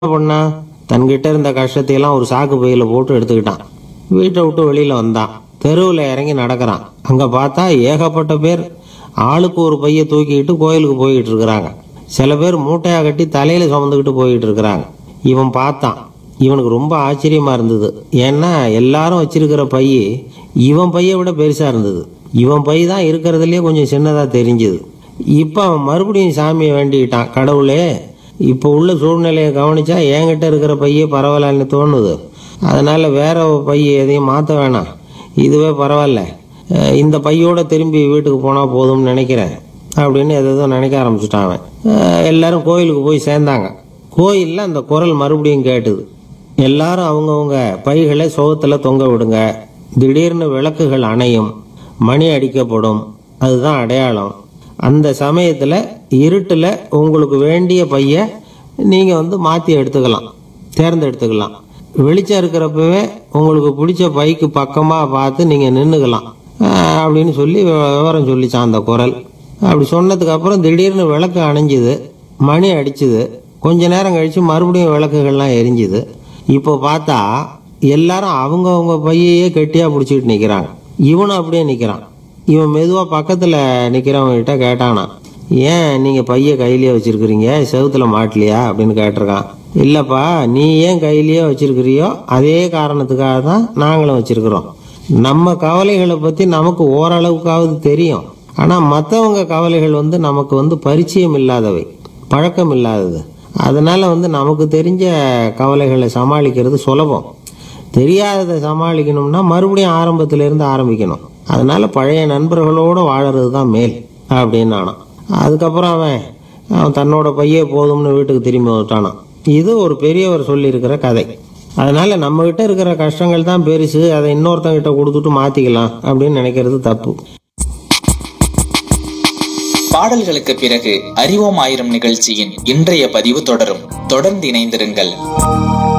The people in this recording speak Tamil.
பண்ணா தன்கிட்ட இருந்த கஷ்டத்தையெல்லாம் ஒரு சாக்கு பையில போட்டு எடுத்துக்கிட்டான் வீட்டை விட்டு வெளியில வந்தான் தெருவில் இறங்கி நடக்கிறான் அங்க பார்த்தா ஏகப்பட்ட பேர் ஆளுக்கு ஒரு பைய தூக்கிக்கிட்டு கோயிலுக்கு போயிட்டு இருக்கிறாங்க சில பேர் மூட்டையா கட்டி தலையில சுமந்துக்கிட்டு போயிட்டு இருக்கிறாங்க இவன் பார்த்தான் இவனுக்கு ரொம்ப ஆச்சரியமா இருந்தது ஏன்னா எல்லாரும் வச்சிருக்கிற பை இவன் பையை விட பெருசா இருந்தது இவன் பை தான் இருக்கிறதுலயே கொஞ்சம் சின்னதா தெரிஞ்சுது இப்போ அவன் மறுபடியும் சாமியை வேண்டிக்கிட்டான் கடவுளே இப்போ உள்ள சூழ்நிலையை கவனிச்சா என்கிட்ட இருக்கிற பையே பரவாயில்லன்னு தோணுது அதனால வேற பை எதையும் மாற்ற வேணாம் இதுவே பரவாயில்ல அஹ் இந்த பையோட திரும்பி வீட்டுக்கு போனால் போதும்னு நினைக்கிறேன் அப்படின்னு எதோ நினைக்க ஆரம்பிச்சுட்டான் அவன் அஹ் எல்லாரும் கோயிலுக்கு போய் சேர்ந்தாங்க கோயிலில் அந்த குரல் மறுபடியும் கேட்டுது எல்லாரும் அவங்கவுங்க பைகளை சோகத்தில் தொங்க விடுங்க திடீர்னு விளக்குகள் அணையும் மணி அடிக்கப்படும் அதுதான் அடையாளம் அந்த சமயத்தில் இருட்டில் உங்களுக்கு வேண்டிய பைய நீங்கள் வந்து மாற்றி எடுத்துக்கலாம் தேர்ந்தெடுத்துக்கலாம் வெளிச்சம் இருக்கிறப்பவே உங்களுக்கு பிடிச்ச பைக்கு பக்கமாக பார்த்து நீங்கள் நின்றுக்கலாம் அப்படின்னு சொல்லி விவ- விவரம் சொல்லிச்சான் அந்த குரல் அப்படி சொன்னதுக்கு அப்புறம் திடீர்னு விளக்கு அணைஞ்சுது மணி அடிச்சுது கொஞ்ச நேரம் கழிச்சு மறுபடியும் விளக்குகள்லாம் எரிஞ்சுது இப்போ பார்த்தா எல்லாரும் அவங்கவங்க பையையே கெட்டியா பிடிச்சிட்டு நிக்கிறாங்க இவனும் அப்படியே நிக்கிறான் இவன் மெதுவா பக்கத்துல நிக்கிறவங்க கிட்ட கேட்டானா ஏன் நீங்க பைய கையிலேயே வச்சிருக்கிறீங்க செவுத்துல மாட்டலையா அப்படின்னு கேட்டிருக்கான் இல்லப்பா நீ ஏன் கையிலேயே வச்சிருக்கிறியோ அதே காரணத்துக்காக தான் நாங்களும் வச்சிருக்கிறோம் நம்ம கவலைகளை பத்தி நமக்கு ஓரளவுக்காவது தெரியும் ஆனா மற்றவங்க கவலைகள் வந்து நமக்கு வந்து பரிச்சயம் இல்லாதவை பழக்கம் இல்லாதது அதனால வந்து நமக்கு தெரிஞ்ச கவலைகளை சமாளிக்கிறது சுலபம் தெரியாததை சமாளிக்கணும்னா மறுபடியும் ஆரம்பத்துல இருந்து ஆரம்பிக்கணும் அதனால பழைய நண்பர்களோடு வாழறது தான் மேல் அப்படின்னு நானாம் அதுக்கப்புறம் அவன் அவன் தன்னோட பையே போதும்னு வீட்டுக்கு திரும்பி வந்துட்டானான் இது ஒரு பெரியவர் சொல்லியிருக்கிற கதை அதனால நம்ம கிட்ட இருக்கிற கஷ்டங்கள் தான் பெருசு அதை இன்னொருத்தங்கிட்ட கொடுத்துட்டு மாத்திக்கலாம் அப்படின்னு நினைக்கிறது தப்பு பாடல்களுக்கு பிறகு அறிவோம் ஆயிரம் நிகழ்ச்சியின் இன்றைய பதிவு தொடரும் தொடர்ந்து இணைந்திருங்கள்